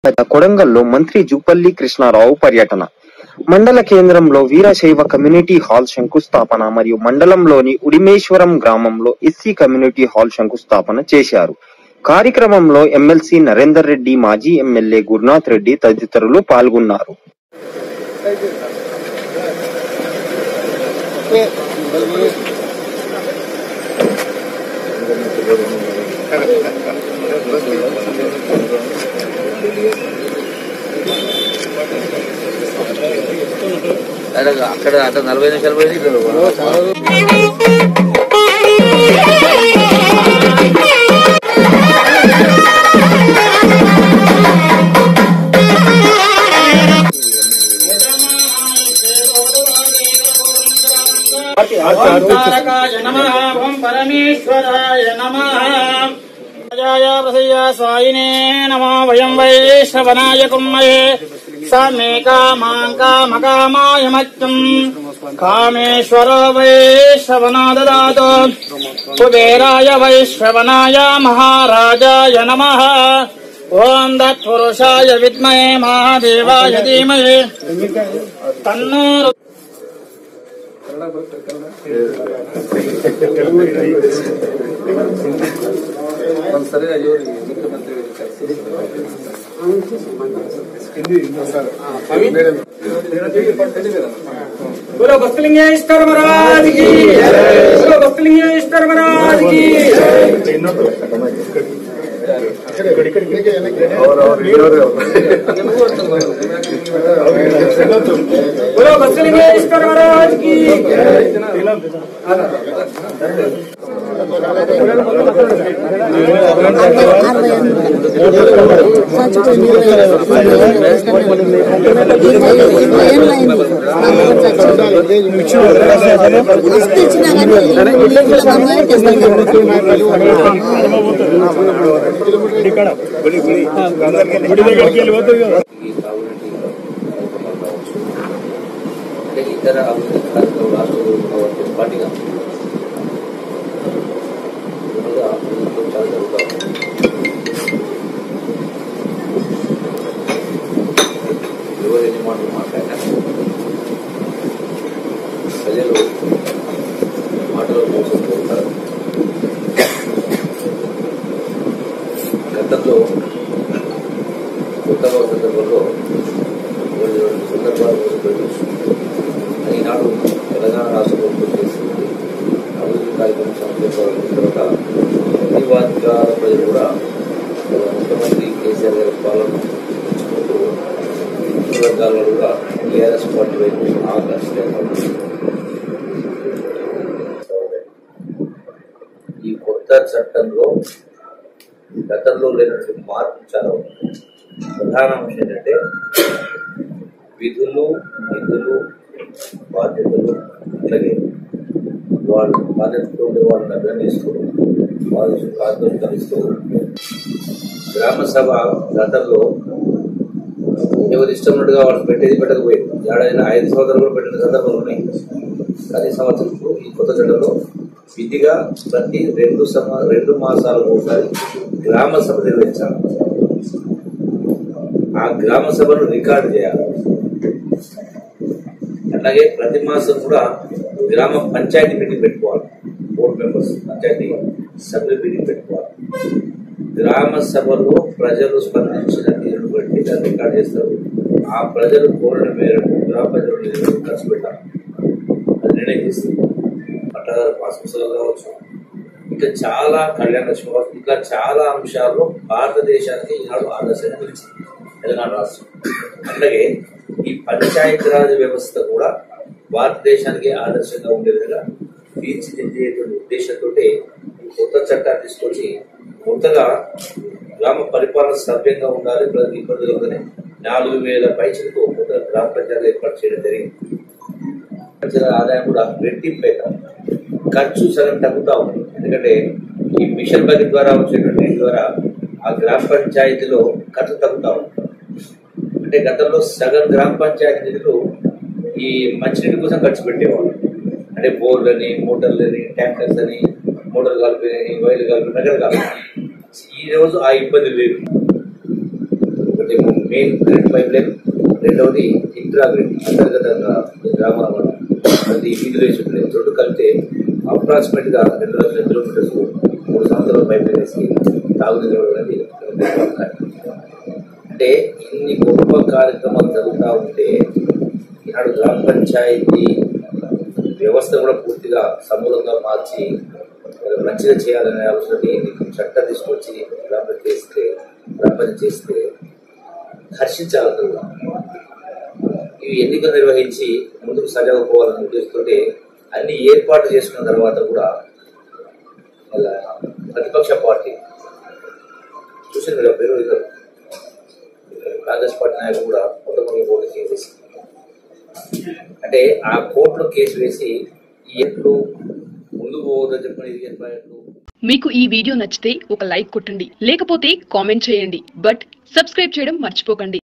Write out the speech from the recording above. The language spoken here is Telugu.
కొడంగల్లో మంత్రి జూపల్లి కృష్ణారావు పర్యటన మండల కేంద్రంలో వీరశైవ కమ్యూనిటీ హాల్ శంకుస్థాపన మరియు మండలంలోని ఉడిమేశ్వరం గ్రామంలో ఎస్సీ కమ్యూనిటీ హాల్ శంకుస్థాపన చేశారు కార్యక్రమంలో ఎమ్మెల్సీ నరేందర్ రెడ్డి మాజీ ఎమ్మెల్యే గురునాథ్ రెడ్డి తదితరులు పాల్గొన్నారు అక్కడ అక్కడ నలభై నిమిషాలు పోయింది ఓంకారకాయ నమః ఓం పరమేశ్వరాయ నమః రాజాయ ప్రసయ్య స్వాయినే నమో వయం వైశ్రవణాయ కుమ్మయే సమే కామాం కామకామాయ మత్యం కామేశ్వరో వైశ్రవణో దదాతు కుబేరాయ వైశ్రవణాయ మహారాజాయ నమః ఓం దత్పురుషాయ విద్మహే మహాదేవాయ ధీమహి తన్నో ಒಂದ್ಸರಿ ಇವರು ಮುಖ್ಯಮಂತ್ರಿ बोलो बस्तलिंगेश्वर महाराज की बोलो बस्तलिंगेश्वर महाराज की बोलो बस्तलिंगेश्वर महाराज की ఈ తాగునీటి కార్యక్రమాలు కావచ్చు అంటే ఇతర అభివృద్ధి కార్యక్రమాలు రాష్ట్రంలో కావచ్చు పార్టీగా ముందుగా అభివృద్ధిలో చాలా జరుగుతూ ఉంది. ఎవరు ఎన్ని మాటలు మాట్లాడినా ప్రజలు మాటలు మోసపోతారు గతంలో కొత్తగా సందర్భంలో రెండు రెండు సందర్భాలు మోసపోయి ఈనాడు తెలంగాణ రాష్ట్ర ప్రభుత్వం చేస్తుంది అభివృద్ధి కార్యక్రమం సమర్పించాలని తర్వాత అన్ని వర్గాల ప్రజలు కూడా మన ముఖ్యమంత్రి కేసీఆర్ గారి పాలన మెచ్చుకుంటూ అన్ని వర్గాల్లో కూడా టీఆర్ఎస్ పార్టీ వైపు ఆకర్షితంగా ఈ కొత్త చట్టంలో గతంలో లేనటువంటి మార్పు చాలా ఉంది ప్రధాన అంశం ఏంటంటే విధులు నిధులు బాధ్యతలు అట్లాగే వాళ్ళు బాధ్యతతో ఉండే వాళ్ళని అభినందిస్తూ వాళ్ళు ఆత్మకరిస్తూ గ్రామ సభ గతంలో ఎవరి ఇష్టం ఉన్నట్టుగా వాళ్ళు పెట్టేది పెట్టకపోయేది ఏడాది ఐదు సంవత్సరాలు కూడా పెట్టిన సందర్భాలు ఉన్నాయి ప్రతి సంవత్సరం ఈ కొత్త చట్టంలో విధిగా ప్రతి రెండు సమ రెండు మాసాలకు ఒకసారి గ్రామ సభ నిర్వహించాలి ఆ గ్రామ సభను రికార్డు చేయాలి అట్లాగే ప్రతి మాసం కూడా గ్రామ పంచాయతీ మీటింగ్ పెట్టుకోవాలి బోర్డు మెంబర్స్ పంచాయతీ సభ్యులు మీటింగ్ పెట్టుకోవాలి గ్రామ సభలో ప్రజలు స్పందించిన తీరును బట్టి దాన్ని రికార్డు చేస్తారు ఆ ప్రజలు కోరిన మేరకు గ్రామ ప్రజలు నిధులను ఖర్చు పెట్టాలి అది నిర్ణయం చేస్తుంది పట్టదారు పాస్ పుస్తకాలు కావచ్చు ఇంకా చాలా కళ్యాణ లక్ష్మి కావచ్చు ఇంకా చాలా అంశాల్లో భారతదేశానికి ఈనాడు ఆదర్శంగా నిలిచింది తెలంగాణ రాష్ట్రం అట్లాగే ఈ పంచాయతీరాజ్ వ్యవస్థ కూడా భారతదేశానికి ఆదర్శంగా ఉండే విధంగా తీర్చిదిద్దేటువంటి ఉద్దేశంతో కొత్త చట్టాన్ని తీసుకొచ్చి కొత్తగా గ్రామ పరిపాలన సభ్యంగా ఉండాలి ప్రతి ఇబ్బందులు ఉందని నాలుగు వేల పైసలకు కొత్త గ్రామ పంచాయతీ ఏర్పాటు చేయడం జరిగింది పంచాయతీ ఆదాయం కూడా రెట్టింపు అవుతాం ఖర్చు సగం తగ్గుతా ఉంది ఎందుకంటే ఈ మిషన్ బడ్జెట్ ద్వారా వచ్చేటువంటి నీటి ద్వారా ఆ గ్రామ పంచాయతీలో ఖర్చు తగ్గుతా ఉంది అంటే గతంలో సగం గ్రామ పంచాయతీ నిధులు ఈ మంచినీటి కోసం ఖర్చు పెట్టేవాళ్ళు అంటే బోర్లని మోటార్లని ట్యాంకర్స్ అని మోటార్ కలిపి వైర్లు కలిపి రకరకాలు ఈ రోజు ఆ ఇబ్బంది లేదు ఒకటి మెయిన్ గ్రిడ్ పైప్ లైన్ రెండవది ఇంట్రా గ్రిడ్ అంతర్గతంగా గ్రామాల అది వీధులు వేసి ఉంటుంది రెండు కలిపితే అప్రాక్సిమేట్ గా రెండు లక్షల కిలోమీటర్స్ మూడు సంవత్సరాల పైప్ లైన్ వేసి తాగునీరు అనేది అంటే ఇన్ని గొప్ప కార్యక్రమాలు జరుగుతూ ఉంటే ఈనాడు గ్రామ పంచాయతీ వ్యవస్థ కూడా పూర్తిగా సమూలంగా మార్చి ఒక మంచిగా చేయాలనే ఆలోచనని చట్టం తీసుకొచ్చి గ్రామ పంచాయతీ చేస్తే గ్రామ పంచాయతీ చేస్తే హర్షించాలి ఇవి ఎన్నికలు నిర్వహించి ముందుకు సజావుకోవాలని ఉద్దేశంతో అన్ని ఏర్పాట్లు చేసుకున్న తర్వాత కూడా వాళ్ళ ప్రతిపక్ష పార్టీ చూసింది కదా పేరు ఇద్దరు కాంగ్రెస్ పార్టీ నాయకులు కూడా మొట్టమొదటి కోర్టు కేసు వేసి అంటే ఆ కోర్టులో కేసు వేసి ఈ ఎట్లు ముందుకు పోవద్దని చెప్పిన ఇది ఎట్లా మీకు ఈ వీడియో నచ్చితే ఒక లైక్ కొట్టండి లేకపోతే కామెంట్ చేయండి బట్ సబ్స్క్రైబ్ చేయడం మర్చిపోకండి